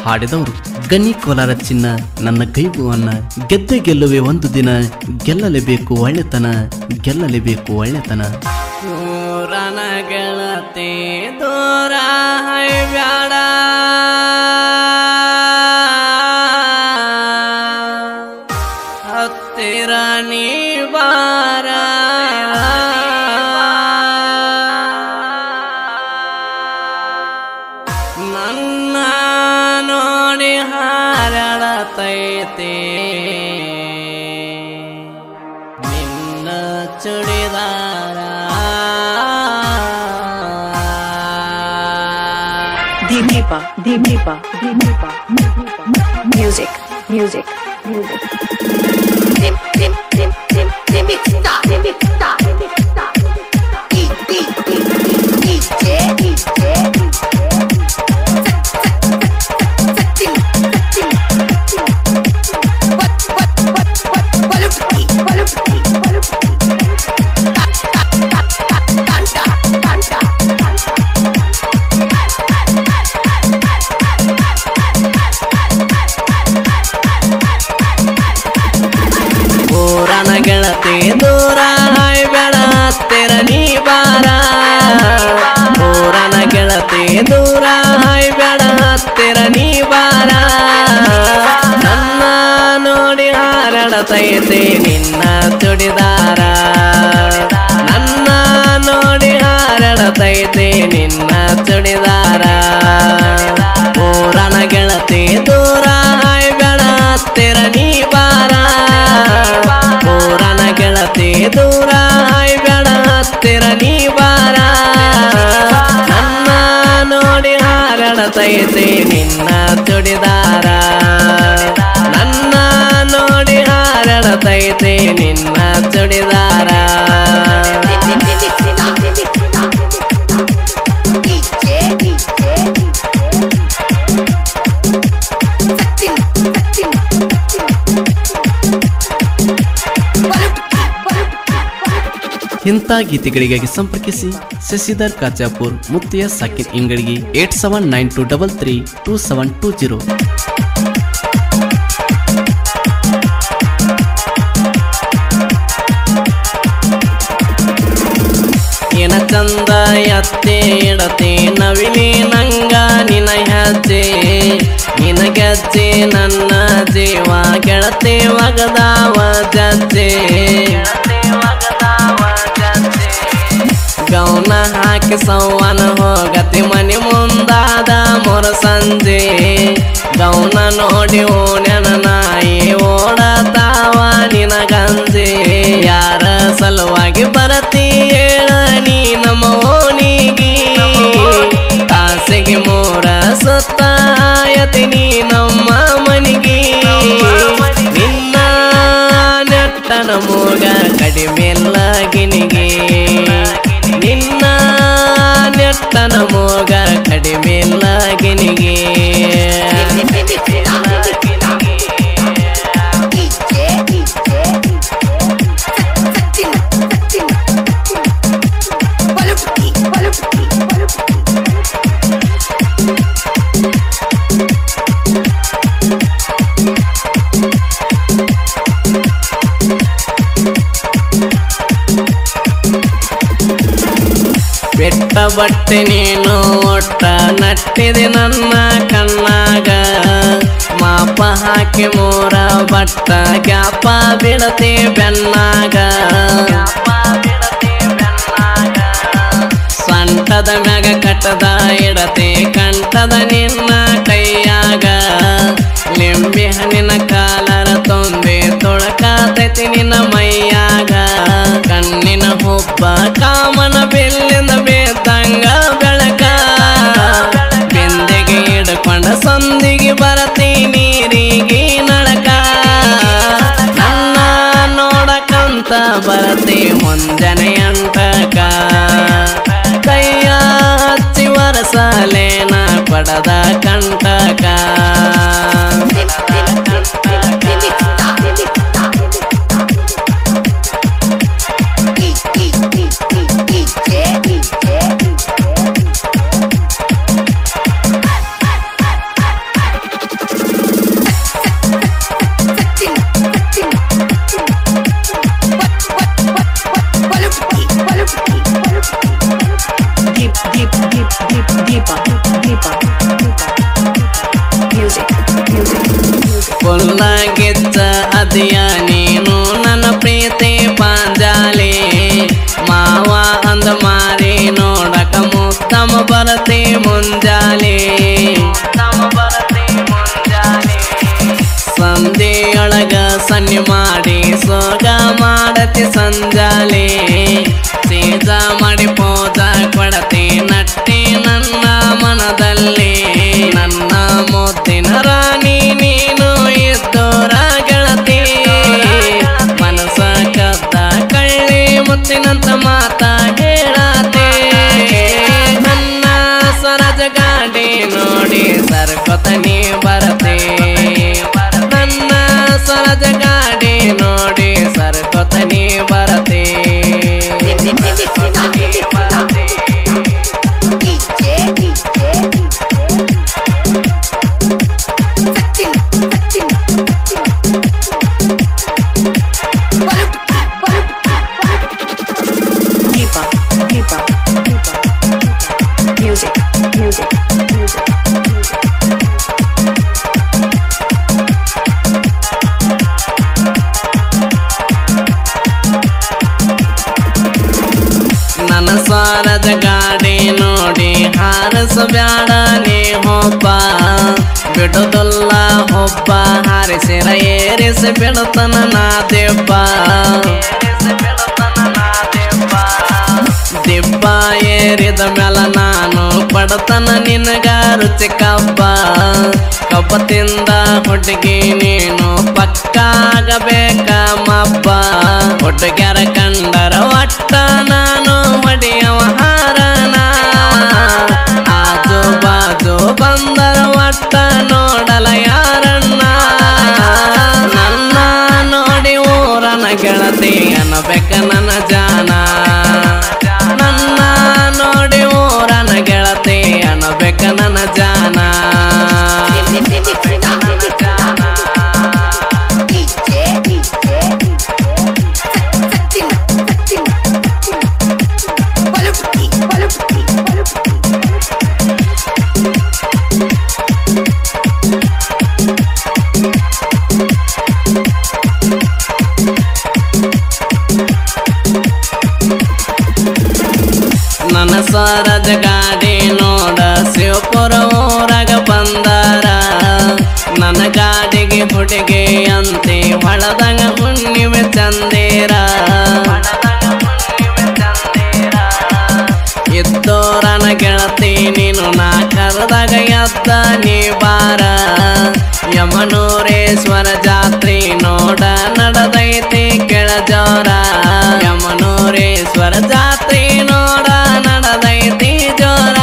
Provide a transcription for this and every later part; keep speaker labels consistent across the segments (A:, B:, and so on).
A: ಹಾಡಿದವರು ಗನಿ ಕೋಲಾರ ಚಿನ್ನ ನನ್ನ ಕೈಗುವನ್ನ ಗೆದ್ದೆ ಗೆಲ್ಲುವೆ ಒಂದು ದಿನ ಗೆಲ್ಲಲೇಬೇಕು ಒಳ್ಳೆತನ ಗೆಲ್ಲಲೇಬೇಕು ಒಳ್ಳೆತನ
B: ಊರನ ಗೆಳತಿ ದೂರ ಬ್ಯಾಡ ಹತ್ತಿರ ನೀ ಬಾರ ನನ್ನ ನೋಡಿ ಹಾರಾಡತೈತೆ ನಿನ್ನ ಚುಡಿದಾರ
C: Dimipa, Dimipa, Dimipa, Music, music, music.
D: Dim, dim, dim, dim, dim, it stop, dim, it stop, dim, it stop. E, E, E, E, E, J, E, J,
B: ಊರನ ಗೆಳತಿ ದೂರ ಬೇಡ ಹತ್ತಿರ ನೀ ಬಾರ ಊರನ ಗೆಳತಿ ದೂರ ಬೇಡ ಹತ್ತಿರ ನೀ ಬಾರ ನನ್ನ ನೋಡಿ ಹಾರಾಡತೈತೆ ನಿನ್ನ ಚುಡಿದಾರ ನನ್ನ ನೋಡಿ ಹಾರಾಡತೈತೆ ನಿನ್ನ ಚುಡಿದಾರ ಊರನ ಗೆಳತಿ ದೂರ ಬೇಡ ಹತ್ತಿರ ನೀ ಬಾರ ಊರನ ಗೆಳತಿ ದೂರ ಬೇಡ ಹತ್ತಿರ ನೀ ಬಾರ ನನ್ನ ನೋಡಿ ಹಾರಾಡತೈತೆ ನಿನ್ನ ಚುಡಿದಾರ ನನ್ನ ನೋಡಿ ಹಾರಾಡತೈತೆ ನಿನ್ನ ಚುಡಿದಾರ
A: ಇಂಥ ಗೀತೆಗಳಿಗಾಗಿ ಸಂಪರ್ಕಿಸಿ ಶಶಿಧರ್ ಕಾಚಾಪುರ್ ಮುತ್ತಿಯ ಸಾಕಿನ್ ಇಂಗಡಿಗೆ eight seven nine two double three two seven two zero
B: ಏನ ಚಂದ ಎತ್ತೆ ಇಡತೆ ನವಿಲಿ ನಂಗ ನಿನ ಹೆಜ್ಜೆ ನಿನ ಗೆಜ್ಜೆ ನನ್ನ ಜೀವ ಗೆಳತಿ ಒಗದಾವ ಜಜ್ಜೆ ಗೌನ ಹಾಕಿ ಸೌವನ ಹೋಗತಿ ಮನೆ ಮುಂದಾದ ಮೊರ ಸಂಜೆ ಗೌನ ನೋಡಿ ಓಣ್ಯನ ನಾಯಿ ಓಡತಾವ ನಿನ ಗಂಜೆ ಯಾರ ಸಲುವಾಗಿ ಬರತಿ ಹೇಳ ನೀ ನಮ್ಮ ಓಣಿಗಿ ಆಸೆಗೆ ಮೋರ ಸತ್ತಾಯತಿ ನೀ ನಮ್ಮ ಮನಿಗಿ ನಿನ್ನ ನೆಟ್ಟನ ಮೂಗ ಕಡಿಮೆಲ್ಲ ಗಿನಿಗೆ ನಿನ್ನ ನೆಟ್ಟನ ಮೂಗ ಕಡಿಮೆಲ್ಲ ಗಿನಿಗೆ ಬೆಟ್ಟ ಬಟ್ಟೆ ನೀನು ಒಟ್ಟ ನಟ್ಟಿದೆ ನನ್ನ ಕಣ್ಣಾಗ ಮಾಪ ಹಾಕಿ ಮೂರ ಬಟ್ಟ ಗ್ಯಾಪ ಬಿಡತೆ ಬೆನ್ನಾಗ ಸೊಂಟದ ಮ್ಯಾಗ ಕಟ್ಟದ ಇಡತೆ ಕಂಠದ ನಿನ್ನ ಕೈಯಾಗ ಲಿಂಬಿ ಹಣ್ಣಿನ ಕಾಲರ ತುಂಬಿ ತೊಳಕಾತೈತಿ ನಿನ್ನ ಮೈಯಾಗ ಕಣ್ಣಿನ ಹುಬ್ಬ ಕಾಮನ ಬೆಲ್ಲಿಂದ ಬೇತಂಗ ಬೆಳಕ ಬಿಂದೆಗೆ ಹಿಡ್ಕೊಂಡ ಸಂದಿಗೆ ಬರತಿ ನೀರಿಗೆ ನಡಕ ನನ್ನ ನೋಡಕಂತ ಬರತಿ ಮುಂಜಾನೆ ಅಂಟಕ ಕೈಯ ಹಚ್ಚಿ ವರಸಲೇನ ಪಡದ ಕಂಟಕ ಅದಿಯ ನೀನು ನನ್ನ ಪ್ರೀತಿ ಪಾಂಜಾಲಿ ಮಾವ ಅಂದ ಮಾರಿ ನೋಡಕ ಮುತ್ತಮ ಬರತಿ ಮುಂಜಾಲಿ ಸಂಧಿಯೊಳಗ ಸನ್ನಿ ಮಾಡಿ ಸೋಗ ಮಾಡತಿ ಸಂಜಾಲಿ ಸೀಜ ಮಾಡಿ ಪೋಜ ಕೊಡತಿ ನಟ್ಟಿ ನನ್ನ ಮನದಲ್ಲಿ ನನ್ನ ಮುದ್ದಿನ ರಾಣಿ ನೀನು ಇದ್ದೋರ ಗೆಳತಿ ಮನಸ ಕದ್ದ ಕಳ್ಳಿ ಮುತ್ತಿನಂತ ಮಾತ ಹೇಳತೆ ನನ್ನ ಸರಜ ಗಾಡಿ ನೋಡಿ ಸರ್ಕೊತ ನೀ ಬರತೆ ನನ್ನ ಸರಜ ಗಾಡಿ ನೋಡಿ ಸರ್ಕೊತ ನೀ ಬರತೆ
C: Deepa, Deepa, Deepa. Music, music, music, music.
B: ನನ್ನ ಸಾರದ ಗಾಡಿ ನೋಡಿ ಹಾರಸ ಬ್ಯಾಡ ನೀ ಹೊಬ್ಬ ಬಿಡುದಿಲ್ಲ ಹೊಬ್ಬ ಹಾರಿಸಿರ ಏರಿಸಿ ಬಿಡುತ್ತನ ನಾ ದೆಬ್ಬ ದಿಬ್ಬ ಏರಿದ ಮ್ಯಾಲ ನಾನು ಪಡತನ ನಿನಗ ರುಚಿ ಕಬ್ಬ ಕಬ್ಬ ತಿಂದ ಹುಡುಗಿ ನೀನು ಪಕ್ಕ ಆಗಬೇಕ ಮಬ್ಬ ಹುಡುಗ್ಯಾರ ಕಂಡರ ಒಟ್ಟ ನಾನು ಮಡಿಯವ ಹಾರನ ಆಜು ಬಾಜು ಬಂದರ ಒಟ್ಟ ನೋಡಲ ಯಾರನ್ನ ನನ್ನ ನೋಡಿ ಊರನ ಗೆಳತಿ ಅನ್ನಬೇಕ ನನ್ನ ಜಾನ ನನ್ನ ನೋಡಿ ಊರನ ಗೆಳತಿ ಅನ್ನಬೇಕ ನನ್ನ ಜಾನ ನನ್ನ ಸರಜ ಗಾಡಿ ನೋಡ ಶಿವಪುರ ಊರಾಗ ಬಂದಾರ ನನ್ನ ಗಾಡಿಗೆ ಹುಡುಗಿ ಅಂತೆ ಹೊಳದಂಗ ಹುಣ್ಣಿಮೆ ಚಂದೇರ ಇದ್ದೋರನ ಗೆಳತಿ ನೀನು ನಾ ಕರೆದಾಗ ಎದ್ದ ನೀ ಬಾರ ಯಮನೂರೇಶ್ವರ ಜಾತ್ರೆ ನೋಡ ನಡೆದೈತಿ ಕೆಳಜೋರ ಯಮನೂರೇಶ್ವರ ಜಾತ್ರೆ ನೋಡ ನಡೆದೈತಿ ಜೋರ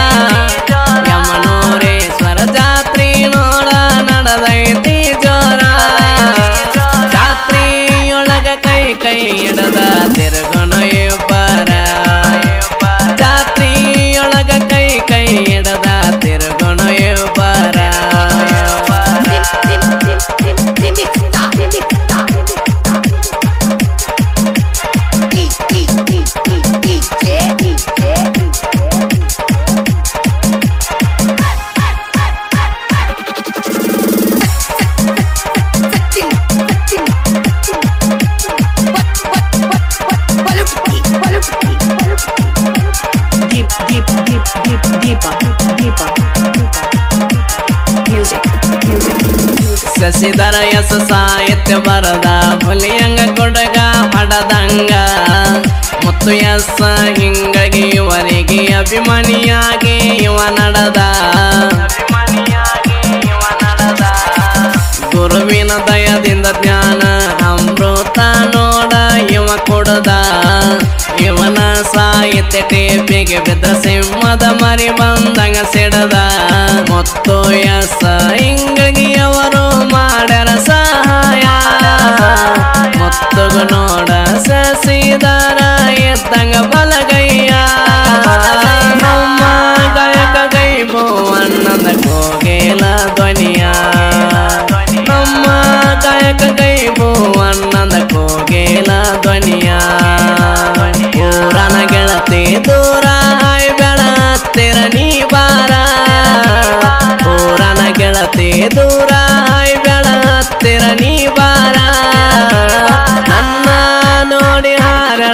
B: ಯಮನೂರೇಶ್ವರ ಜಾತ್ರೆ ನೋಡ ನಡೆದೈತಿ ಜೋರ ಜಾತ್ರೆಯೊಳಗ ಕೈ ಕೈ ಹಿಡದ ತಿರುಗುಣ ಇಬ್ಬರ ಜಾತ್ರೆಯೊಳಗ ಕೈ ಕೈ ಹಿಡದ ತಿರುಗುಣ ಇಬ್ಬರ
C: Deep, deep, deep, deep, deepa, deepa, Music, music, music.
B: Shashidhara ಎಸ ಸಾಹಿತ್ಯ ಬರದ ಹುಲಿಯಂಗ ಕೊಡಗ ಹಡದಂಗ ಮುತ್ತು ಎಸ ಹಿಂಗಾಗಿ ಇವರಿಗೆ ಅಭಿಮಾನಿಯಾಗಿ ಇವ ನಡೆದ ಗುರುವಿನ ದಯದಿಂದ ಜ್ಞಾನ ಅಮೃತ ನೋಡ ಇವ ಕೊಡದ ಇವನ ಸಾಹಿತ್ಯ ಟೇಪಿಗೆ ಬಿದ್ದ ಸಿಂಹದ ಮರಿ ಬಂದಂಗ ಸಿಡದ ಮತ್ತು ಎಸ ಹಿಂಗಾಗಿ ಅವರು ಮಾಡ್ಯಾರ ಸಹಾಯ ಮುತ್ತುಗು ನೋಡ ಸಸಿದಾರ ಎದ್ದಂಗ ಬಲಗಯ್ಯ ನಮ್ಮ ಗಾಯಕ ಗೈಬು ಅನ್ನದ ಕೋಗಿಲ ಧ್ವನಿಯ ನಮ್ಮ ಗಾಯಕ ಗೈಬು ಅನ್ನದ ಕೋಗಿಲ ಧ್ವನಿಯ ಊರನ ಗೆಳತಿ ದೂರ ಹಾಯ್ ಬೆಳತ್ತಿರ ನೀ ಬಾರ ಊರನ ಗೆಳತಿ ದೂರ ಹಾಯ್ ಬೆಳತ್ತಿರ ನೀ ಬಾರ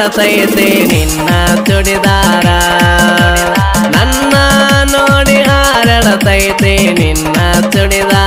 B: ಹಾರಡತೈತೆ ನಿನ್ನ ಚುಡಿದಾರ ನನ್ನ ನೋಡಿ ಹಾರಡತೈತೆ ನಿನ್ನ ಚುಡಿದಾರ